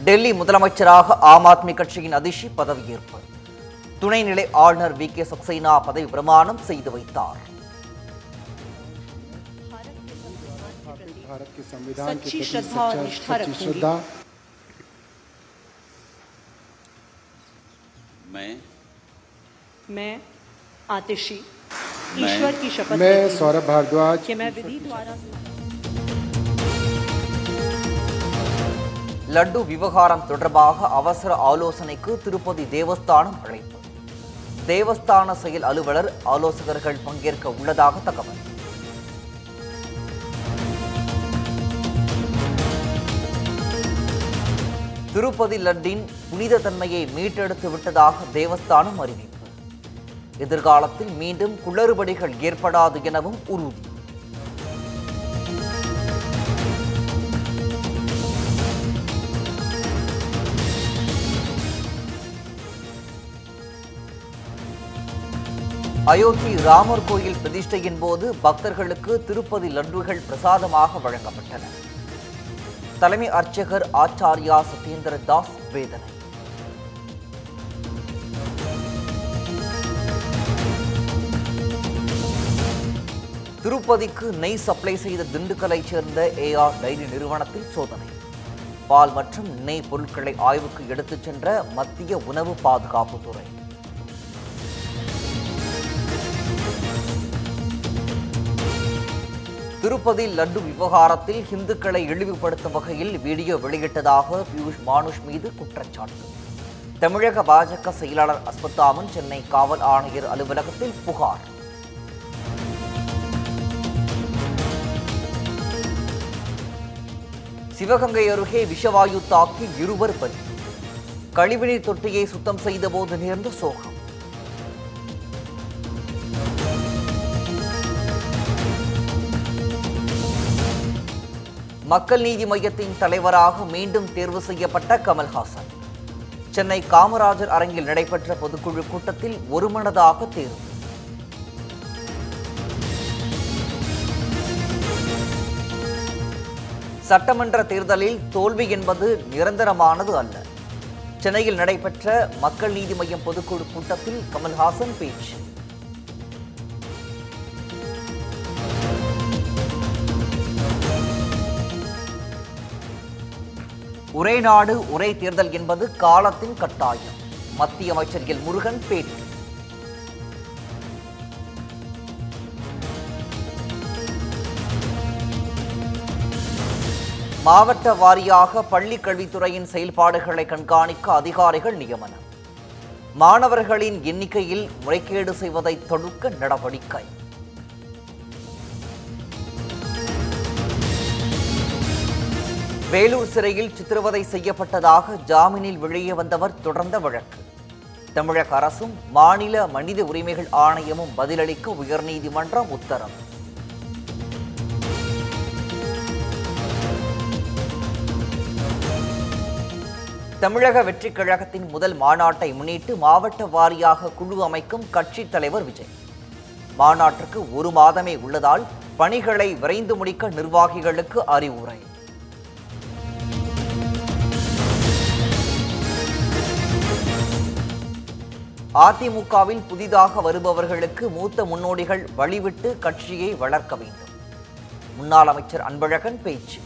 டெல்லி முதலமைச்சராக ஆம் ஆத்மி கட்சியின் அதிஷி பதவியேற்பு துணைநிலை ஆளுநர் வி கே சக்சேனா பதவி பிரமாணம் செய்து வைத்தார் भारत के संविधान के सच्ची प्रति श्रद्धा और सच्चा- निष्ठा सच्ची रखूंगी। श्रद्धा मैं मैं आतिशी मैं- ईश्वर की शपथ मैं लेती हूँ सौरभ भारद्वाज कि मैं विधि द्वारा லட்டு விவகாரம் தொடர்பாக அவசர ஆலோசனைக்கு திருப்பதி தேவஸ்தானம் அழைப்பு தேவஸ்தான செயல் அலுவலர் ஆலோசகர்கள் பங்கேற்க உள்ளதாக தகவல் திருப்பதி லட்டின் புனித தன்மையை மீட்டெடுத்து விட்டதாக தேவஸ்தானம் அறிவிப்பு எதிர்காலத்தில் மீண்டும் குளறுபடிகள் ஏற்படாது எனவும் உறுதி அயோத்தி ராமர் கோயில் பிரதிஷ்டையின் போது பக்தர்களுக்கு திருப்பதி லட்டுகள் பிரசாதமாக வழங்கப்பட்டன தலைமை அர்ச்சகர் ஆச்சாரியா சத்யேந்திர தாஸ் வேதனை திருப்பதிக்கு நெய் சப்ளை செய்த திண்டுக்கலைச் சேர்ந்த ஏஆர் டைரி நிறுவனத்தில் சோதனை பால் மற்றும் நெய் பொருட்களை ஆய்வுக்கு எடுத்துச் சென்ற மத்திய உணவு பாதுகாப்புத்துறை திருப்பதி லட்டு விவகாரத்தில் இந்துக்களை இழிவுபடுத்தும் வகையில் வீடியோ வெளியிட்டதாக பியூஷ் மானுஷ் மீது குற்றச்சாட்டு தமிழக பாஜக செயலாளர் அஸ்வத்தாமன் சென்னை காவல் ஆணையர் அலுவலகத்தில் புகார் சிவகங்கை அருகே விஷவாயு தாக்கி இருவர் பலி கழிவுநீர் தொட்டியை சுத்தம் செய்தபோது நேர்ந்த சோகம் மக்கள் நீதி மையத்தின் தலைவராக மீண்டும் தேர்வு செய்யப்பட்ட கமல்ஹாசன் சென்னை காமராஜர் அரங்கில் நடைபெற்ற பொதுக்குழு கூட்டத்தில் ஒருமனதாக தேர்வு சட்டமன்ற தேர்தலில் தோல்வி என்பது நிரந்தரமானது அல்ல சென்னையில் நடைபெற்ற மக்கள் நீதி மய்யம் பொதுக்குழு கூட்டத்தில் கமல்ஹாசன் பேச்சு ஒரே நாடு ஒரே தேர்தல் என்பது காலத்தின் கட்டாயம் மத்திய அமைச்சர் எல் முருகன் பேட்டி மாவட்ட வாரியாக பள்ளி கல்வித்துறையின் செயல்பாடுகளை கண்காணிக்க அதிகாரிகள் நியமனம் மாணவர்களின் எண்ணிக்கையில் முறைகேடு செய்வதை தடுக்க நடவடிக்கை வேலூர் சிறையில் சித்திரவதை செய்யப்பட்டதாக ஜாமீனில் வெளியே வந்தவர் தொடர்ந்த வழக்கு தமிழக அரசும் மாநில மனித உரிமைகள் ஆணையமும் பதிலளிக்க உயர்நீதிமன்றம் உத்தரவு தமிழக வெற்றிக் கழகத்தின் முதல் மாநாட்டை முன்னிட்டு மாவட்ட வாரியாக குழு அமைக்கும் கட்சித் தலைவர் விஜய் மாநாட்டிற்கு ஒரு மாதமே உள்ளதால் பணிகளை விரைந்து முடிக்க நிர்வாகிகளுக்கு அறிவுரை அதிமுகவில் புதிதாக வருபவர்களுக்கு மூத்த முன்னோடிகள் வழிவிட்டு கட்சியை வளர்க்க வேண்டும் முன்னாள் அமைச்சர் அன்பழகன் பேச்சு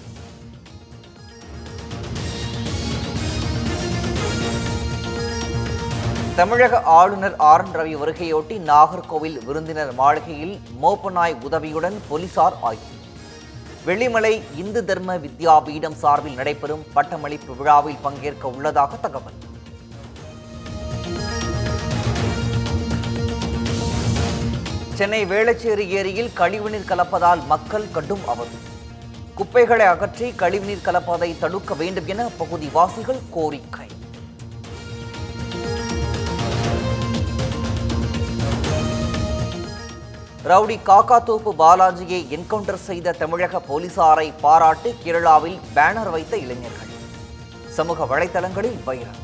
தமிழக ஆளுநர் ஆர் என் ரவி வருகையொட்டி நாகர்கோவில் விருந்தினர் மாளிகையில் மோப்பநாய் உதவியுடன் போலீசார் ஆய்வு வெள்ளிமலை இந்து தர்ம வித்யாபீடம் சார்பில் நடைபெறும் பட்டமளிப்பு விழாவில் பங்கேற்க உள்ளதாக தகவல் சென்னை வேளச்சேரி ஏரியில் கழிவுநீர் கலப்பதால் மக்கள் கடும் அவதி குப்பைகளை அகற்றி கழிவுநீர் கலப்பதை தடுக்க வேண்டும் என பகுதிவாசிகள் கோரிக்கை ரவுடி காக்காத்தோப்பு பாலாஜியை என்கவுண்டர் செய்த தமிழக போலீசாரை பாராட்டி கேரளாவில் பேனர் வைத்த இளைஞர்கள் சமூக வலைதளங்களில் வைரல்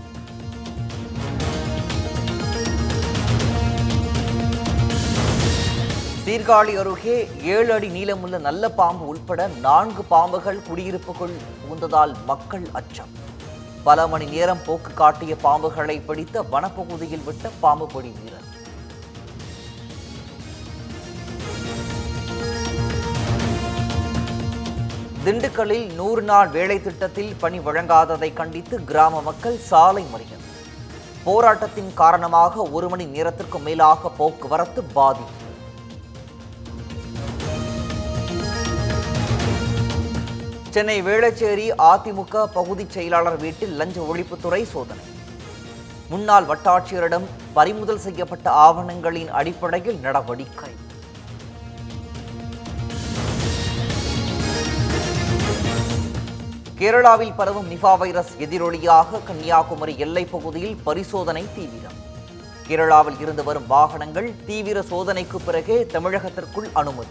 சீர்காழி அருகே ஏழு அடி நீளமுள்ள நல்ல பாம்பு உள்பட நான்கு பாம்புகள் குடியிருப்புக்குள் புகுந்ததால் மக்கள் அச்சம் பல மணி நேரம் போக்கு காட்டிய பாம்புகளை பிடித்த வனப்பகுதியில் விட்ட பாம்பு பிடி வீரர் திண்டுக்கல்லில் நூறு நாள் வேலை திட்டத்தில் பணி வழங்காததை கண்டித்து கிராம மக்கள் சாலை மறியல் போராட்டத்தின் காரணமாக ஒரு மணி நேரத்திற்கு மேலாக போக்குவரத்து பாதிப்பு சென்னை வேளச்சேரி அதிமுக பகுதிச் செயலாளர் வீட்டில் லஞ்ச ஒழிப்புத்துறை சோதனை முன்னாள் வட்டாட்சியரிடம் பறிமுதல் செய்யப்பட்ட ஆவணங்களின் அடிப்படையில் நடவடிக்கை கேரளாவில் பரவும் நிபா வைரஸ் எதிரொலியாக கன்னியாகுமரி எல்லைப் பகுதியில் பரிசோதனை தீவிரம் கேரளாவில் இருந்து வரும் வாகனங்கள் தீவிர சோதனைக்கு பிறகே தமிழகத்திற்குள் அனுமதி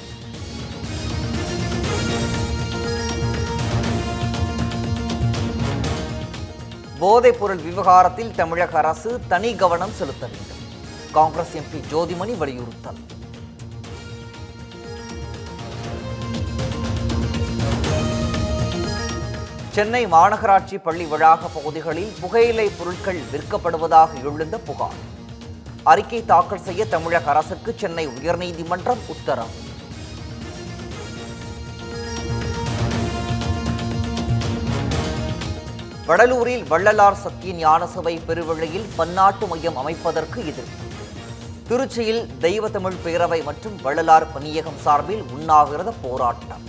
போதைப் பொருள் விவகாரத்தில் தமிழக அரசு தனி கவனம் செலுத்த வேண்டும் காங்கிரஸ் எம்பி ஜோதிமணி வலியுறுத்தல் சென்னை மாநகராட்சி பள்ளி வளாக பகுதிகளில் புகையிலை பொருட்கள் விற்கப்படுவதாக எழுந்த புகார் அறிக்கை தாக்கல் செய்ய தமிழக அரசுக்கு சென்னை உயர்நீதிமன்றம் உத்தரவு வடலூரில் வள்ளலார் சத்திய ஞான சபை பெருவிழையில் பன்னாட்டு மையம் அமைப்பதற்கு எதிர்ப்பு திருச்சியில் தெய்வ தமிழ் பேரவை மற்றும் வள்ளலார் பணியகம் சார்பில் உண்ணாவிரத போராட்டம்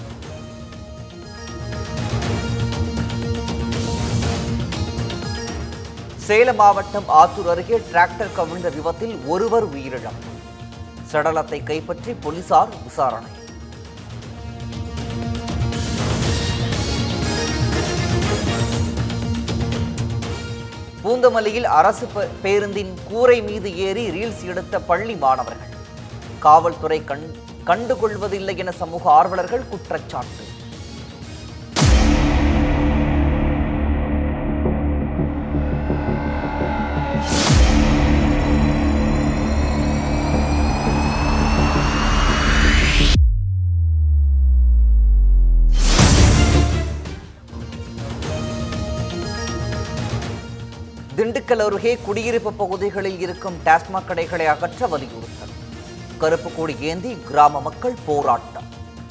சேலம் மாவட்டம் ஆத்தூர் அருகே டிராக்டர் கவிழ்ந்த விபத்தில் ஒருவர் உயிரிழப்பு சடலத்தை கைப்பற்றி போலீசார் விசாரணை பூந்தமல்லியில் அரசு பே- பேருந்தின் கூரை மீது ஏறி ரீல்ஸ் எடுத்த பள்ளி மாணவர்கள் காவல்துறை கண் கண்டுகொள்வதில்லை என சமூக ஆர்வலர்கள் குற்றச்சாட்டு திண்டுக்கல் அருகே குடியிருப்பு பகுதிகளில் இருக்கும் டாஸ்மாக் கடைகளை அகற்ற வலியுறுத்தல் கருப்பு கொடி ஏந்தி கிராம மக்கள் போராட்டம்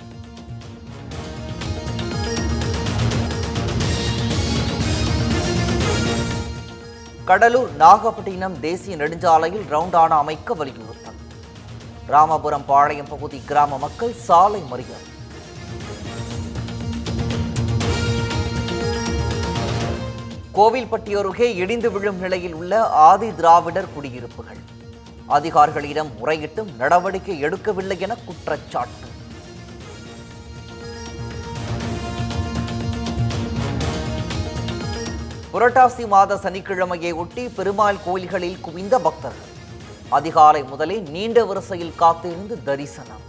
கடலூர் நாகப்பட்டினம் தேசிய நெடுஞ்சாலையில் ரவுண்டானா அமைக்க வலியுறுத்தல் ராமபுரம் பாளையம் பகுதி கிராம மக்கள் சாலை மறியல் கோவில்பட்டி அருகே இடிந்து விழும் நிலையில் உள்ள ஆதி திராவிடர் குடியிருப்புகள் அதிகாரிகளிடம் முறையிட்டும் நடவடிக்கை எடுக்கவில்லை என குற்றச்சாட்டு புரட்டாசி மாத சனிக்கிழமையை ஒட்டி பெருமாள் கோயில்களில் குவிந்த பக்தர்கள் அதிகாலை முதலே நீண்ட வரிசையில் காத்திருந்து தரிசனம்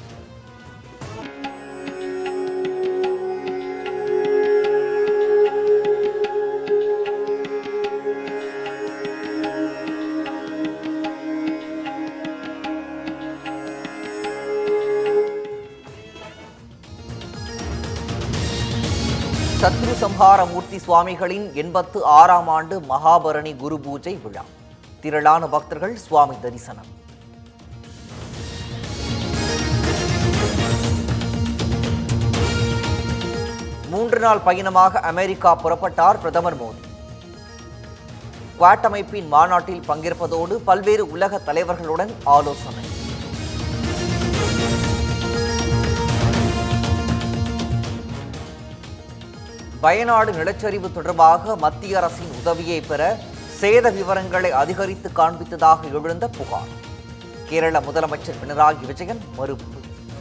சத்ரு சம்ஹார மூர்த்தி சுவாமிகளின் எண்பத்து ஆறாம் ஆண்டு மகாபரணி குரு பூஜை விழா திரளான பக்தர்கள் சுவாமி தரிசனம் மூன்று நாள் பயணமாக அமெரிக்கா புறப்பட்டார் பிரதமர் மோடி குவாட் அமைப்பின் மாநாட்டில் பங்கேற்பதோடு பல்வேறு உலக தலைவர்களுடன் ஆலோசனை வயநாடு நிலச்சரிவு தொடர்பாக மத்திய அரசின் உதவியை பெற சேத விவரங்களை அதிகரித்து காண்பித்ததாக எழுந்த புகார் கேரள முதலமைச்சர் பினராயி விஜயன் மறுப்பு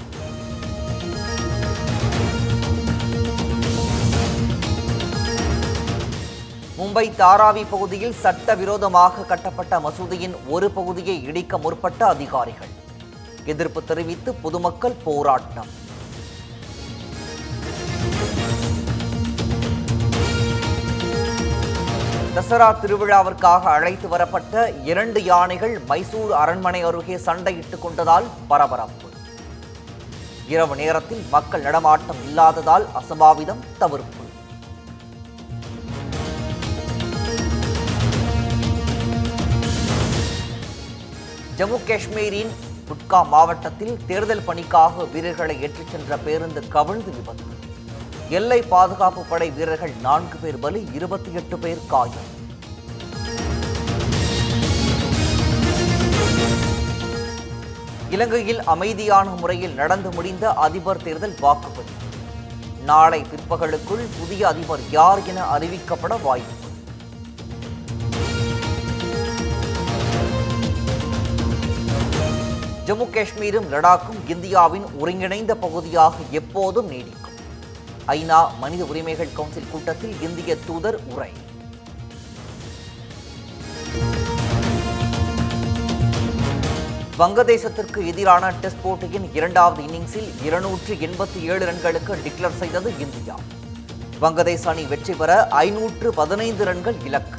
மும்பை தாராவி பகுதியில் சட்டவிரோதமாக கட்டப்பட்ட மசூதியின் ஒரு பகுதியை இடிக்க முற்பட்ட அதிகாரிகள் எதிர்ப்பு தெரிவித்து பொதுமக்கள் போராட்டம் தசரா திருவிழாவிற்காக அழைத்து வரப்பட்ட இரண்டு யானைகள் மைசூர் அரண்மனை அருகே சண்டையிட்டுக் கொண்டதால் பரபரப்பு இரவு நேரத்தில் மக்கள் நடமாட்டம் இல்லாததால் அசம்பாவிதம் தவிர்ப்பு ஜம்மு காஷ்மீரின் குட்கா மாவட்டத்தில் தேர்தல் பணிக்காக வீரர்களை ஏற்றிச் சென்ற பேருந்து கவிழ்ந்து விபத்து எல்லை பாதுகாப்பு படை வீரர்கள் நான்கு பேர் பலி இருபத்தி எட்டு பேர் காயம் இலங்கையில் அமைதியான முறையில் நடந்து முடிந்த அதிபர் தேர்தல் வாக்குப்பதிவு நாளை பிற்பகலுக்குள் புதிய அதிபர் யார் என அறிவிக்கப்பட வாய்ப்பு ஜம்மு காஷ்மீரும் லடாக்கும் இந்தியாவின் ஒருங்கிணைந்த பகுதியாக எப்போதும் நீடிக்கும் ஐநா மனித உரிமைகள் கவுன்சில் கூட்டத்தில் இந்திய தூதர் உரை வங்கதேசத்திற்கு எதிரான டெஸ்ட் போட்டியின் இரண்டாவது இன்னிங்ஸில் இருநூற்று எண்பத்தி ஏழு ரன்களுக்கு டிக்ளேர் செய்தது இந்தியா வங்கதேச அணி வெற்றி பெற ஐநூற்று பதினைந்து ரன்கள் இலக்கு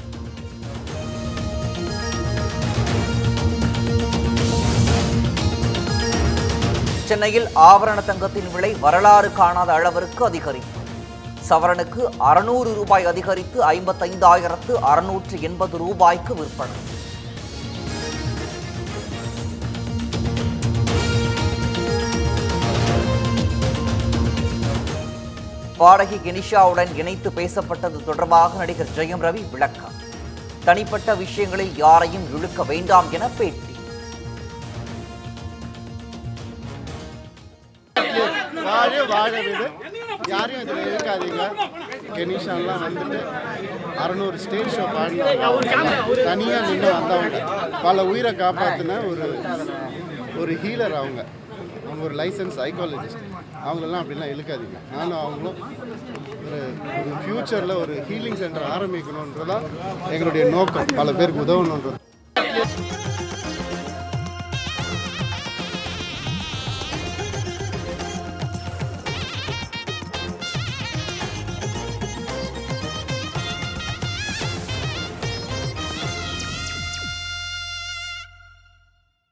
சென்னையில் ஆபரண தங்கத்தின் விலை வரலாறு காணாத அளவிற்கு அதிகரிப்பு சவரனுக்கு அறுநூறு ரூபாய் அதிகரித்து ஐம்பத்தைந்தாயிரத்து அறுநூற்று எண்பது ரூபாய்க்கு விற்பனை பாடகி கெனிஷாவுடன் இணைத்து பேசப்பட்டது தொடர்பாக நடிகர் ஜெயம் ரவி விளக்கம் தனிப்பட்ட விஷயங்களில் யாரையும் இழுக்க வேண்டாம் என பேட்டி வாழ வாழ வீடு யாரையும் இதில் இழுக்காதீங்க கெனிஷான்லாம் வந்துட்டு அறநூறு ஸ்டேஜ் ஷோ பாடினாங்க தனியாக நின்று வந்தவங்க பல உயிரை காப்பாற்றின ஒரு ஒரு ஹீலர் அவங்க அவங்க ஒரு லைசன்ஸ் சைக்காலஜிஸ்ட் அவங்களெல்லாம் அப்படிலாம் இழுக்காதீங்க நானும் அவங்களும் ஒரு ஒரு ஃப்யூச்சரில் ஒரு ஹீலிங் சென்டர் ஆரம்பிக்கணுன்றதான் எங்களுடைய நோக்கம் பல பேருக்கு உதவணுன்றது